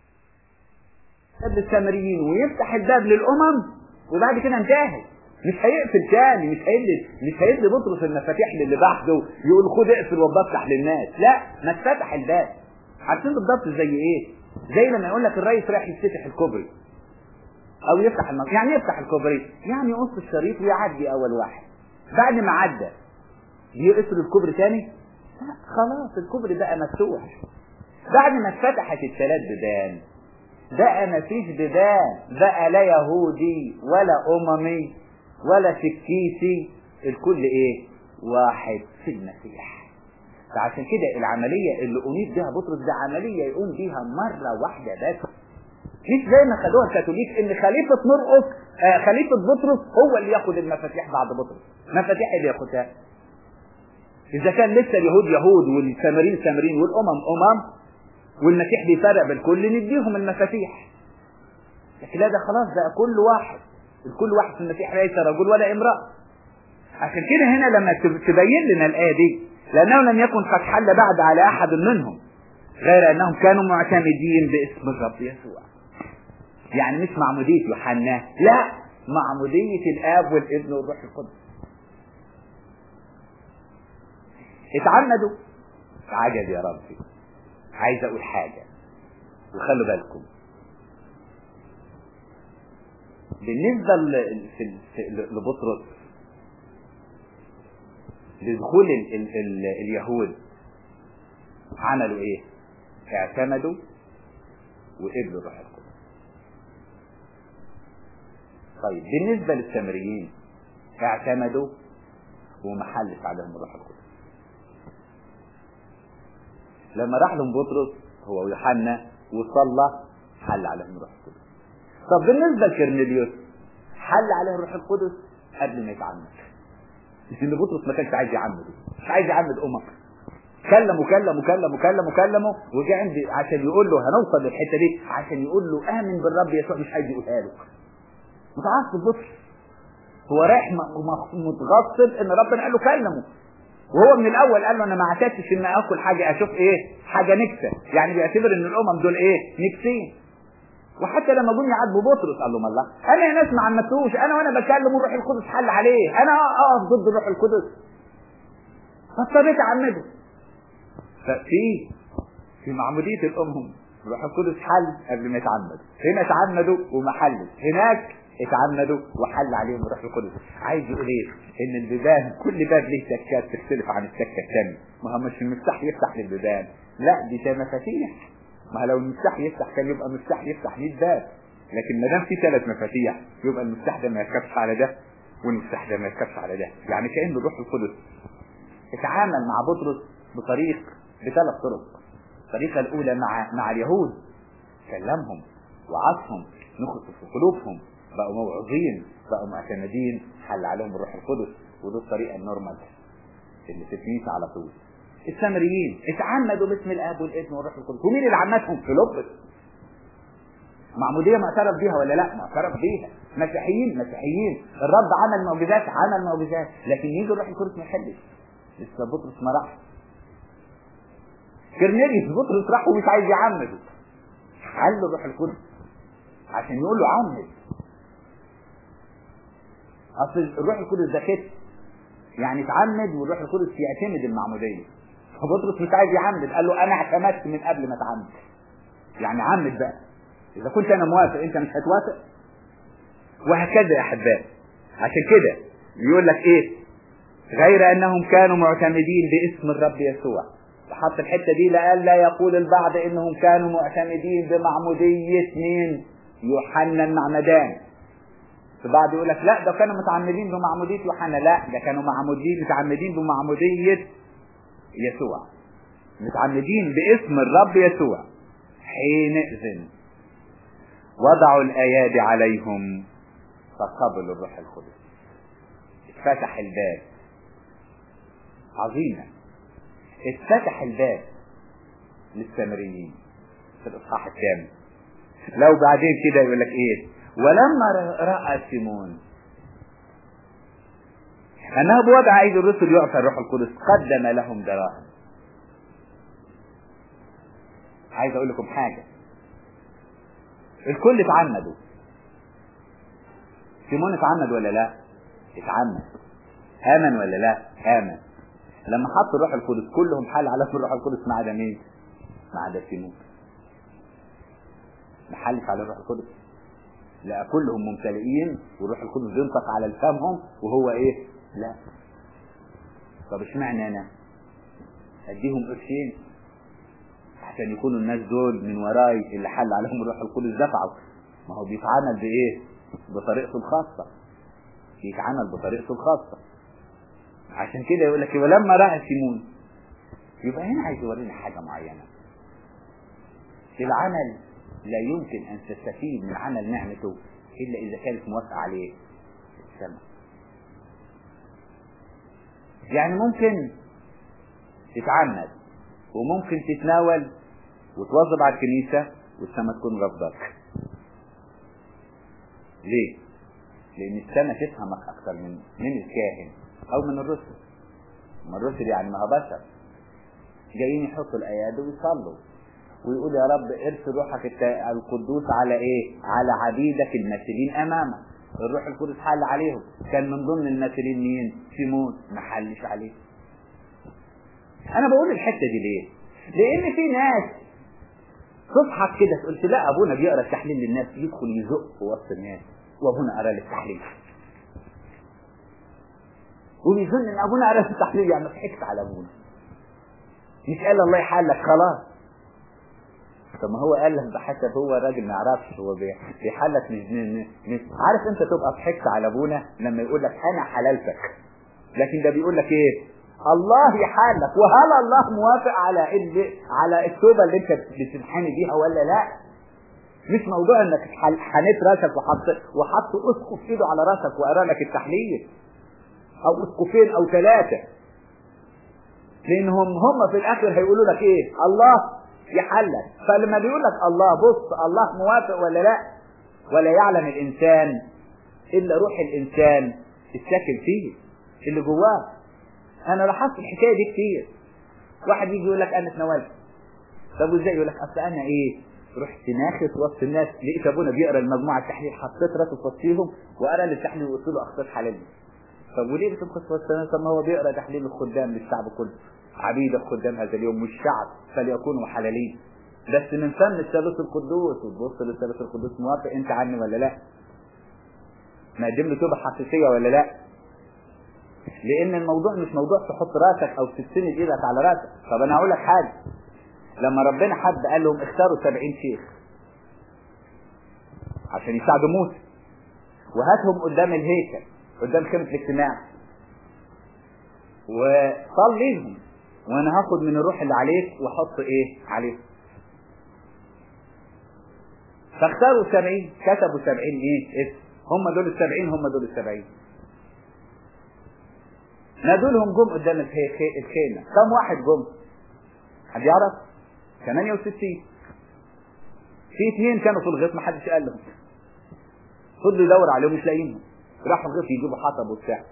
Speaker 1: للسامريين ويفتح الباب للامم وبعد كده انتهت مش هيقفل تاني مش هيدي مش هيدي بطرس المفاتيح للي بعده يقول خد اقفل وبفتح للناس لا ما اتفتح الباب عارفين بالضبط زي ايه زي لما يقول لك الرئيس رايح يفتح الكوبري او يفتح المنطقة يعني يفتح الكوبري يعني يقص الشريط ويعدي اول واحد بعد ما عدى يقفل الكوبري تاني لا خلاص الكوبري بقى مفتوح بعد ما اتفتحت الثلاث بيبان بقى ما فيش بيبان بقى لا يهودي ولا اممي ولا سكيسي الكل ايه واحد في المسيح فعشان كده العملية اللي أميت بها بطرس ده عملية يقوم بيها مرة واحدة بس مش زي ما خدوها الكاثوليك ان خليفة مرقس آه خليفة بطرس هو اللي ياخد المفاتيح بعد بطرس مفاتيح اللي ياخدها اذا كان لسه اليهود يهود والسامرين سامرين والامم امم والمسيح بيفرق بالكل نديهم المفاتيح لكن لا ده خلاص بقى كل واحد الكل واحد في المسيح ليس رجل ولا امرأة عشان كده هنا لما تبين لنا الآية دي لأنه لم يكن قد حل بعد على أحد منهم غير أنهم كانوا معتمدين باسم الرب يسوع يعني مش معمودية يوحنا لا معمودية الآب والابن والروح القدس اتعمدوا عجب يا ربي عايز أقول حاجة وخلوا بالكم بالنسبة لبطرس لدخول ال ال ال اليهود عملوا ايه اعتمدوا وقبلوا الروح القدس طيب بالنسبة للسامريين اعتمدوا وما حلش عليهم الروح القدس لما راح لهم بطرس هو ويوحنا وصلى حل عليهم الروح القدس طب بالنسبة لكرنيليوس حل عليه الروح القدس قبل ما يتعمد لأن بطرس ما كانش عايز يعمده مش عايز يعمد أمك كلم وكلم وكلم وكلم وكلمه وجاء عندي عشان يقول له هنوصل للحته دي عشان يقول له امن بالرب يسوع مش عايز يقولها له متعصب بطرس هو رايح متغصب ان ربنا قال له كلمه وهو من الاول قال له انا ما اعتدتش ان اكل حاجه اشوف ايه حاجه نكسه يعني بيعتبر ان الامم دول ايه نكسين وحتى لما جم يعاتبوا بطرس قال لهم الله انا يا ناس ما عمتوش انا وانا بكلم الروح القدس حل عليه انا اقف ضد الروح القدس فاضطريت اعمده ففي في معمودية الأمم الروح القدس حل قبل ما يتعمدوا هنا اتعمدوا وما حلوا هناك اتعمدوا وحل عليهم الروح القدس عايز يقول ايه ان البيبان كل باب ليه سكات تختلف عن السكه الثانيه ما هو مش المفتاح يفتح للبيبان لا دي ده مفاتيح ما لو المفتاح يفتح كان يبقى مفتاح يفتح 100 باب لكن ما دام في ثلاث مفاتيح يبقى المفتاح ده ما يركبش على ده والمفتاح ده ما يركبش على ده يعني كأن الروح القدس اتعامل مع بطرس بطريق بثلاث طرق الطريقة الأولى مع مع اليهود كلمهم وعظهم نخص في قلوبهم بقوا موعظين بقوا معتمدين حل عليهم الروح القدس ودي الطريقة النورمال اللي في الكنيسة على طول السامريين اتعمدوا باسم الاب والابن والروح القدس ومين اللي عمدهم في لبس معموديه معترف بيها ولا لا معترف بيها مسيحيين مسيحيين الرب عمل معجزات عمل معجزات لكن يجي الروح القدس ما يحلش لسه بطرس ما راح كرنيليوس بطرس راح ومش عايز يعمده
Speaker 2: قال له الروح القدس عشان يقول له عمد اصل الروح القدس ده كده يعني اتعمد والروح القدس يعتمد المعموديه فبطرس مش عايز يعمد قال له انا اعتمدت من قبل ما اتعمد يعني عمد بقى اذا كنت انا موافق انت مش هتوافق وهكذا يا احبائي عشان كده يقول لك ايه غير انهم كانوا معتمدين باسم الرب يسوع وحط الحته دي لئلا يقول البعض انهم كانوا معتمدين بمعموديه مين يوحنا المعمدان البعض يقول لك لا ده كانوا متعمدين بمعموديه يوحنا لا ده كانوا معمودين متعمدين بمعموديه يسوع متعمدين باسم الرب يسوع حينئذ وضعوا الايادي عليهم فقبلوا الروح القدس اتفتح الباب عظيمة اتفتح الباب للسامريين في الاصحاح الثامن لو بعدين كده يقول لك ايه ولما راى سيمون انه بوضع ايدي الرسل يعطى الروح القدس قدم لهم دراهم عايز اقول لكم حاجه الكل اتعمدوا سيمون اتعمد ولا لا اتعمد امن ولا لا امن لما حط الروح القدس كلهم حل على الروح القدس ما عدا مين ما عدا سيمون ما حلش على الروح القدس لا كلهم ممتلئين والروح القدس ينطق على لسانهم وهو ايه لا طب اشمعنى انا اديهم قرشين عشان يكونوا الناس دول من وراي اللي حل عليهم الروح القدس دفعوا ما هو بيتعامل بايه بطريقته الخاصة بيتعامل بطريقته الخاصة عشان كده يقول لك ولما رأى سيمون يبقى هنا عايز يورينا حاجة معينة العمل لا يمكن أن تستفيد من عمل نعمته إلا إذا كانت موافقة عليه السماء يعني ممكن تتعمد وممكن تتناول وتواظب على الكنيسة والسماء تكون غضبك ليه؟ لأن السماء تفهمك أكثر من من الكاهن أو من الرسل. ما الرسل يعني ما بشر. جايين يحطوا الأيادي ويصلوا ويقول يا رب ارسل روحك القدوس على إيه؟ على عبيدك الماثلين أمامك. الروح القدس حل عليهم كان من ضمن الماثلين مين؟ سيمون ما حلش عليه. أنا بقول الحتة دي ليه؟ لأن في ناس تصحى كده تقول لا ابونا بيقرا التحليل للناس يدخل يزق في وسط الناس وابونا قرا التحليل وبيظن ان ابونا قرا التحليل يعني ضحكت على ابونا مش قال الله يحلك خلاص طب ما هو قال لك بحسب هو راجل ما يعرفش هو بيحلك مش, مش عارف انت تبقى ضحكت على ابونا لما يقول لك انا حللتك لكن ده بيقول لك ايه الله يحالك وهل الله موافق على اللي على التوبه اللي انت بتنحني بيها ولا لا مش موضوع انك حنيت راسك وحط وحط اسقف ايده على راسك وقرا لك التحليل او اسقفين او ثلاثه لانهم هم في الاخر هيقولوا لك ايه الله يحلك فلما بيقول لك الله بص الله موافق ولا لا ولا يعلم الانسان الا روح الانسان الساكن فيه اللي جواه انا لاحظت الحكايه دي كتير واحد يجي يقول لك انا اتناولت طب وازاي يقول لك اصل انا ايه رحت ناخد وسط الناس لقيت ابونا بيقرا المجموعه التحليل حطيت راسه في وسطيهم وقرا لي التحليل وقلت له اخطيت حلال طب وليه بتبقى في وسط الناس طب ما هو بيقرا تحليل الخدام للشعب كله عبيد الخدام هذا اليوم والشعب فليكونوا حلالين بس من فم الثالوث القدوس وتبص للثالوث القدوس موافق انت عني ولا لا مقدم له توبه حقيقيه ولا لا لان الموضوع مش موضوع تحط راسك او تستند ايدك على راسك طب انا هقول لك حاجه لما ربنا حد قال لهم اختاروا سبعين شيخ عشان يساعدوا موسى وهاتهم قدام الهيكل قدام خيمة الاجتماع وصلي لهم وانا هاخد من الروح اللي عليك واحط ايه عليك فاختاروا سبعين كتبوا سبعين ايه اسم هم دول السبعين هم دول السبعين نادوا لهم جم قدام الخيمة كم واحد جم حد يعرف 68 في اثنين كانوا في الغيط ما حدش قال لهم فضلوا يدور عليهم مش لاقيينهم راحوا الغيط يجيبوا حطب وبتاع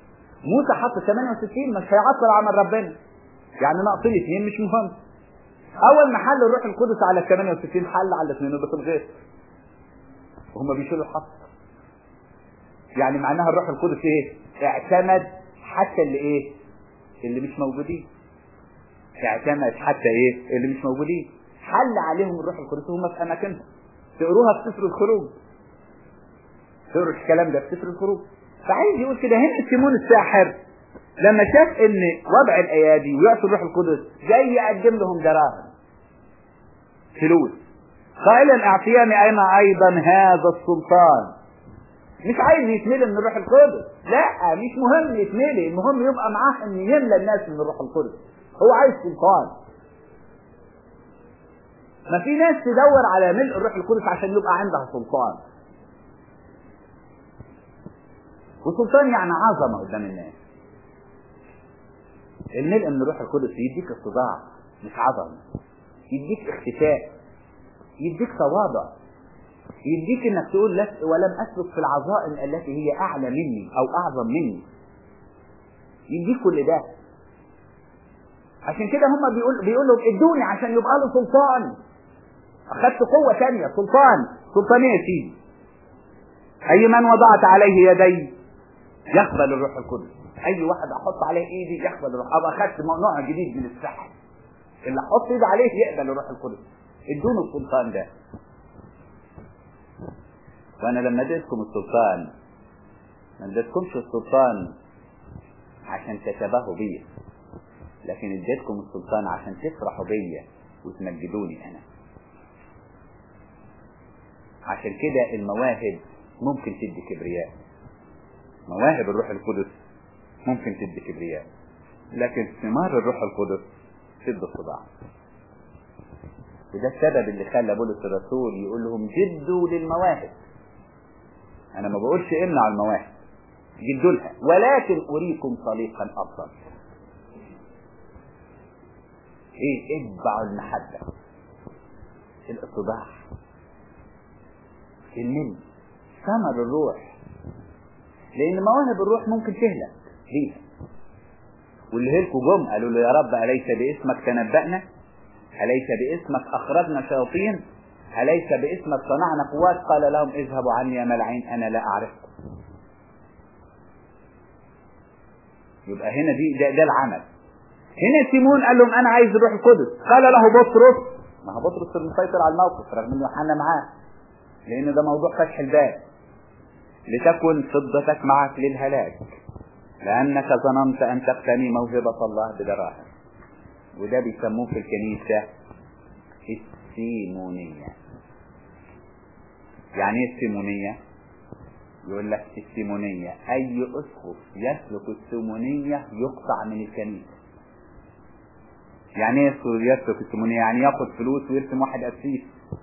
Speaker 2: موسى حط 68 مش هيعطل عمل ربنا يعني ناقصين اثنين مش مهم اول ما حل الروح القدس على ال 68 حل على الاثنين بس الغير وهم بيشيلوا الحق يعني معناها الروح القدس ايه اعتمد حتى اللي ايه اللي مش موجودين اعتمد حتى ايه اللي مش موجودين حل عليهم الروح القدس وهم في اماكنهم تقروها في سفر الخروج تقروا الكلام ده في سفر الخروج فعايز يقول كده هنا سيمون الساحر لما شاف ان وضع الايادي ويعطي الروح القدس جاي يقدم لهم دراهم فلوس قائلا اعطيني انا ايضا هذا السلطان مش عايز يتملي من الروح القدس لا مش مهم يتملي المهم يبقى معاه ان يملى الناس من الروح القدس هو عايز سلطان ما في ناس تدور على ملء الروح القدس عشان يبقى عندها سلطان وسلطان يعني عظمة قدام الناس الملء من الروح القدس يديك اتضاع مش عظمة يديك اختفاء يديك تواضع يديك انك تقول لك ولم اسلك في العظائم التي هي اعلى مني او اعظم مني يديك كل ده عشان كده هم بيقول بيقولوا ادوني عشان يبقى له سلطان اخذت قوة ثانية سلطان سلطان ايه يا سيدي اي من وضعت عليه يدي يقبل الروح القدس اي واحد احط عليه ايدي يقبل الروح ابقى اخذت نوع جديد من السحر اللي احط ايدي عليه يقبل الروح القدس ادوني السلطان ده وانا لما اديتكم السلطان ما اديتكمش السلطان عشان تشبهوا بيا لكن اديتكم السلطان عشان تفرحوا بيا وتمجدوني انا عشان كده المواهب ممكن تدي كبرياء مواهب الروح القدس ممكن تدي كبرياء لكن ثمار الروح القدس تدي الصداع وده السبب اللي خلى بولس الرسول يقول لهم جدوا للمواهب انا ما بقولش امنعوا المواهب جدوا لها ولكن اريكم طريقا افضل ايه اتبعوا المحبة الاتضاع المن ثمر الروح لان مواهب الروح ممكن تهلك بيها واللي هلكوا جم قالوا له يا رب اليس باسمك تنبأنا اليس باسمك اخرجنا شياطين اليس باسمك صنعنا قوات قال لهم اذهبوا عني يا ملعين انا لا اعرفكم يبقى هنا دي ده, ده العمل هنا سيمون قال لهم انا عايز الروح القدس قال له بطرس ما هو بطرس المسيطر على الموقف رغم ان يوحنا معاه لان ده موضوع فتح الباب لتكن فضتك معك للهلاك لانك ظننت ان تقتني موهبة الله بدراهم وده بيسموه في الكنيسة السيمونية يعني ايه السيمونية يقول لك السيمونية اي اسقف يسلك السيمونية يقطع من الكنيسة يعني ايه يسلك السيمونية يعني ياخد فلوس ويرسم واحد قسيس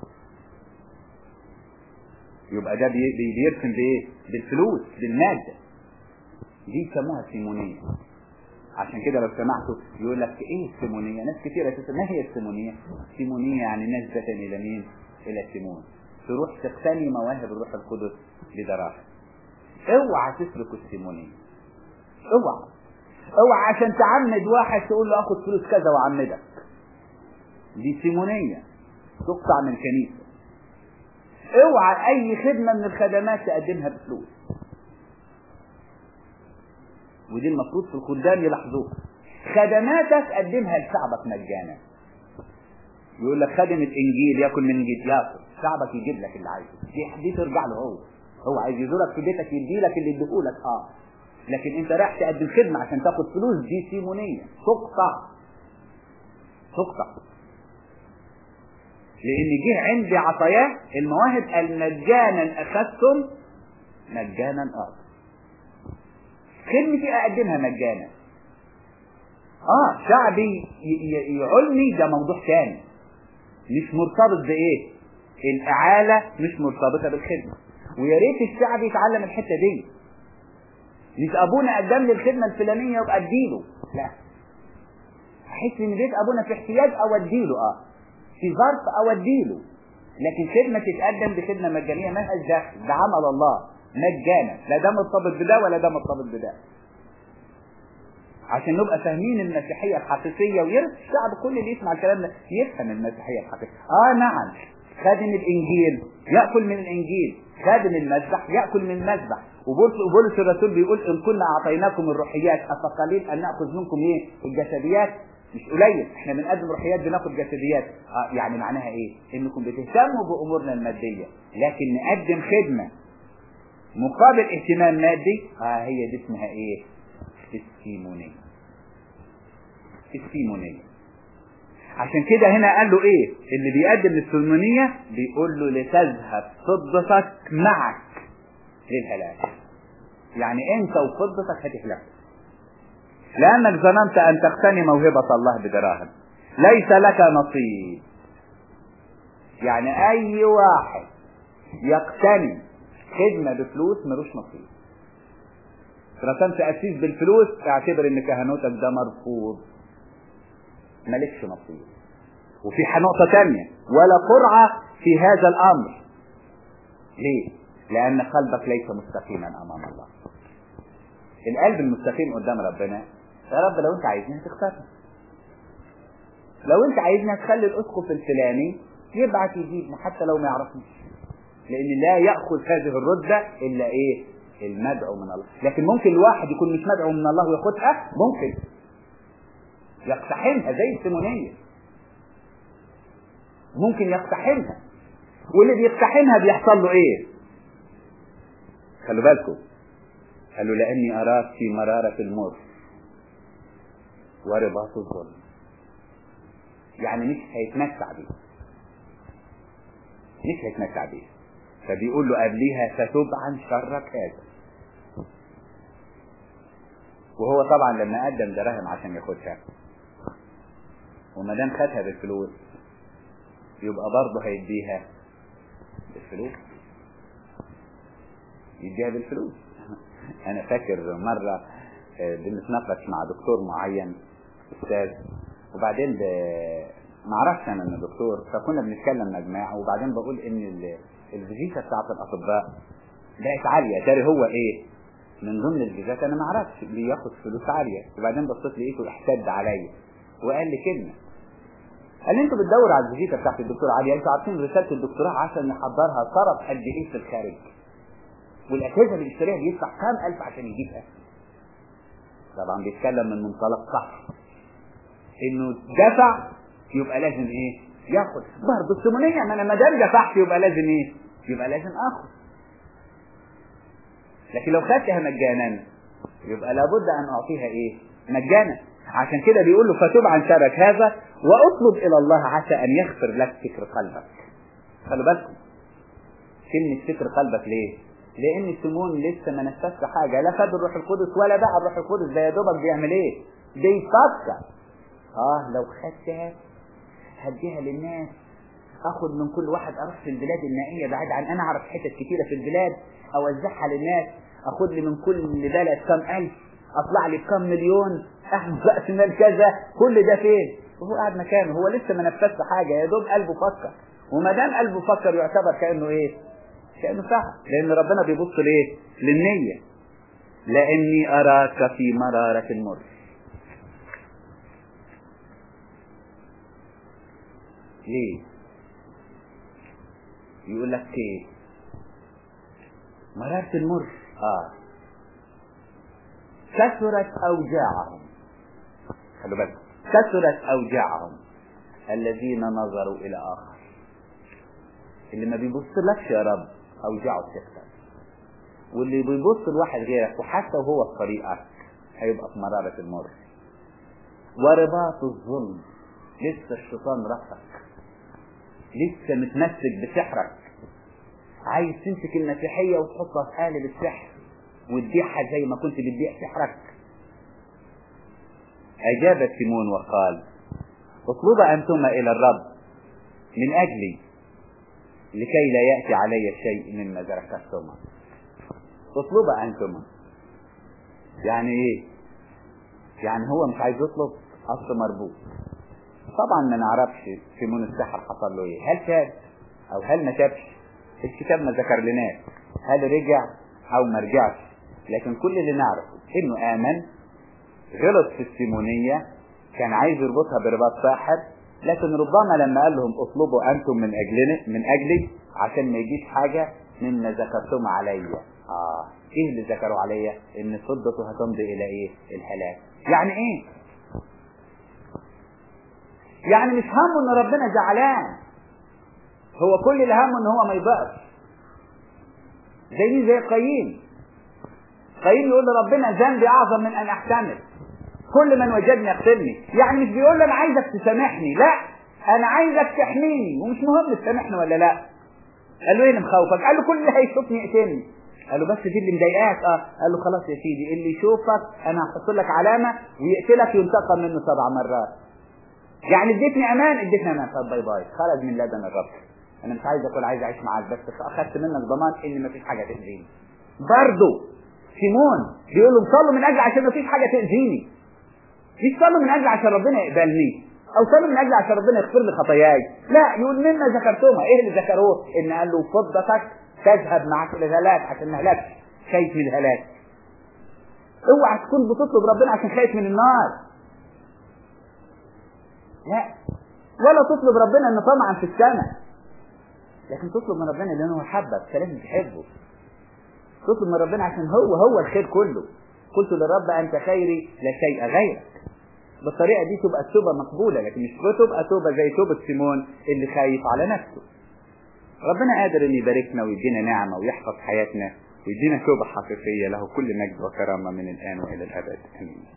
Speaker 2: يبقى ده بيرسم بايه بالفلوس بالمادة دي يسموها سيمونية عشان كده لو سمعتوا يقول لك ايه السيمونية ناس كتيرة تسمع ما هي السيمونية السيمونية يعني نسبة الى مين الى سيمون تروح تقتني مواهب الروح القدس بدراهم اوعى تسلك السيمونية اوعى اوعى عشان تعمد واحد تقول له اخد فلوس كذا وعمدك دي سيمونية تقطع من الكنيسة اوعى اي خدمة من الخدمات تقدمها بفلوس ودي المفروض في الخدام يلاحظوها خدماتك قدمها لشعبك مجانا يقول لك خادم الانجيل ياكل من انجيل ياكل شعبك يجيب لك اللي عايزه دي, دي ترجع له هو هو عايز يزورك في بيتك يدي لك اللي يديه لك اه لكن انت رايح تقدم خدمه عشان تاخد فلوس دي سيمونيه تقطع تقطع لان جه عندي عطاياه المواهب قال مجانا اخذتم مجانا اخر خدمتي اقدمها مجانا اه شعبي يعلني ده موضوع ثاني مش مرتبط بايه الاعاله مش مرتبطه بالخدمه ويا ريت الشعب يتعلم الحته دي مش ابونا قدم لي الخدمه الفلانيه يبقى اديله لا احس ان بيت ابونا في احتياج او اديله اه في ظرف او اديله لكن خدمه تتقدم بخدمه مجانيه مالهاش دخل ده عمل الله مجانا لا ده مرتبط بده ولا ده مرتبط بده عشان نبقى فاهمين المسيحية الحقيقية ويرد الشعب كل اللي يسمع الكلام ده يفهم المسيحية الحقيقية اه نعم خادم الانجيل ياكل من الانجيل خادم المذبح ياكل من المذبح وبولس الرسول بيقول ان كنا اعطيناكم الروحيات افقليل ان ناخذ منكم ايه الجسديات مش قليل احنا بنقدم روحيات بناخد جسديات آه يعني معناها ايه انكم بتهتموا بامورنا الماديه لكن نقدم خدمه مقابل اهتمام مادي اه هي دي اسمها ايه السيمونيه السيمونيه عشان كده هنا قال له ايه اللي بيقدم السلمونية بيقول له لتذهب فضتك معك للهلاك يعني انت وفضتك هتهلك لانك ظننت ان تقتني موهبة الله بدراهم ليس لك نصيب يعني اي واحد يقتني خدمة بفلوس ملوش نصيب رسمت اسيس بالفلوس اعتبر ان كهنوتك ده مرفوض مالكش نصيب وفي نقطة تانية ولا قرعة في هذا الأمر ليه؟ لأن قلبك ليس مستقيما أمام الله القلب المستقيم قدام ربنا يا رب لو أنت عايزني هتختارني لو أنت عايزني هتخلي الأسقف الفلاني يبعت يجيبني حتى لو ما يعرفنيش لأن لا يأخذ هذه الردة إلا إيه؟ المدعو من الله لكن ممكن الواحد يكون مش مدعو من الله وياخدها ممكن يقتحمها زي السيمونية ممكن يقتحمها واللي بيقتحمها بيحصل له ايه خلوا بالكم قالوا لاني اراك في مرارة المر ورباط الظلم يعني مش هيتمتع بيه مش هيتمتع بيه فبيقول له قبليها فتب عن شرك هذا وهو طبعا لما قدم دراهم عشان ياخدها وما دام خدها بالفلوس يبقى برضه هيديها بالفلوس يديها بالفلوس انا فاكر مره بنتناقش مع دكتور معين استاذ وبعدين ب... ما اعرفش انا ان دكتور فكنا بنتكلم مجموعه وبعدين بقول ان الفيزيتا بتاعت الاطباء بقت عاليه تاري هو ايه من ضمن الفيزات انا ما اعرفش بياخد فلوس عاليه وبعدين بصيت لقيته احتد عليا وقال لي كلمه قال لي انتوا بتدوروا على الفيزيتا بتاعت الدكتور علي انتوا عارفين رساله الدكتوراه عشان يحضرها صرف قد ايه في الخارج والاجهزه اللي اشتريها بيدفع كام الف عشان يجيبها طبعا بيتكلم من منطلق صح انه دفع يبقى لازم ايه ياخد برضه السمونيه ما انا ما دام دفعت يبقى لازم ايه يبقى لازم اخد لكن لو خدتها مجانا يبقى لابد ان اعطيها ايه مجانا عشان كده بيقول له فتب عن شرك هذا واطلب الى الله عسى ان يغفر لك فكر قلبك خلوا بالكم كلمة فكر قلبك ليه لان سيمون لسه ما نفذش حاجة لا خد الروح القدس ولا بقى الروح القدس ده يا دوبك بيعمل ايه بيفكر اه لو خدتها هديها للناس اخد من كل واحد اروح في البلاد النائية بعيد عن انا اعرف حتت كتيرة في البلاد اوزعها للناس اخد لي من كل بلد كم الف اطلع لي بكم مليون احمد راس مال كذا كل ده فين وهو قاعد مكانه هو لسه ما نفذش حاجة يا دوب قلبه فكر وما دام قلبه فكر يعتبر كانه ايه كانه فعل لان ربنا بيبص ليه للنية لاني اراك في مرارة المر ليه يقول لك ايه مرارة المر اه كثرت اوجاعهم خلوا بالكم كثرت اوجاعهم الذين نظروا الى اخر اللي ما بيبصلكش يا رب اوجاعه تكتر واللي بيبص لواحد غيرك وحتى وهو في طريقك هيبقى في مرارة المر ورباط الظلم لسه الشيطان رفضك لسه متمسك بسحرك عايز تمسك المسيحية وتحطها في قالب السحر وتبيعها زي ما كنت بتبيع سحرك أجاب سيمون وقال اطلبا أنتما إلى الرب من أجلي لكي لا يأتي علي شيء مما ذكرتما اطلبا أنتما يعني إيه يعني هو مش عايز يطلب أصل مربوط طبعا ما نعرفش سيمون السحر حصل له ايه هل تاب او هل ما تابش الكتاب ما ذكر لناش هل رجع او ما رجعش لكن كل اللي نعرفه انه امن غلط في السيمونية كان عايز يربطها برباط ساحر لكن ربما لما قال لهم اطلبوا انتم من اجلنا من اجلي عشان ما يجيش حاجة مما ذكرتم عليا اه ايه اللي ذكروا عليا ان فضته هتمضي الى ايه الهلاك يعني ايه يعني مش همه ان ربنا زعلان هو كل اللي همه ان هو ما يضعش زي مين زي قايين قايين يقول لربنا ذنبي اعظم من ان احتمل كل من وجدني يقتلني يعني مش بيقول له انا عايزك تسامحني لا انا عايزك تحميني ومش مهم تسامحني ولا لا قال له ايه اللي مخوفك قال له كل اللي هيشوفني يقتلني قال له بس دي اللي مضايقاك اه قال له خلاص يا سيدي اللي يشوفك انا هحط لك علامه ويقتلك ينتقم منه سبع مرات يعني اديتني امان اديتني امان طب باي باي خرج من لدن الرب انا مش عايز اكون عايز اعيش معاك بس اخدت منك ضمان ان مفيش حاجه تاذيني برضه سيمون بيقول له صلوا من اجل عشان مفيش حاجه تاذيني مش صلوا من اجل عشان ربنا يقبلني او صلوا من اجل عشان ربنا يغفر لي خطاياي لا يقول مما ذكرتما ايه اللي ذكروه ان قال له فضتك تذهب معك الى الهلاك عشان ما اهلكش خايف من الهلاك اوعى تكون بتطلب ربنا عشان خايف من النار لا ولا تطلب ربنا انه طمعا في السماء لكن تطلب من ربنا لانه حبك فلازم تحبه تطلب من ربنا عشان هو هو الخير كله قلت للرب انت خيري لا شيء غيرك بالطريقه دي تبقى التوبه مقبوله لكن مش تبقى توبه زي توبه سيمون اللي خايف على نفسه ربنا قادر ان يباركنا ويدينا نعمه ويحفظ حياتنا ويدينا توبه حقيقيه له كل مجد وكرامه من الان والى الابد امين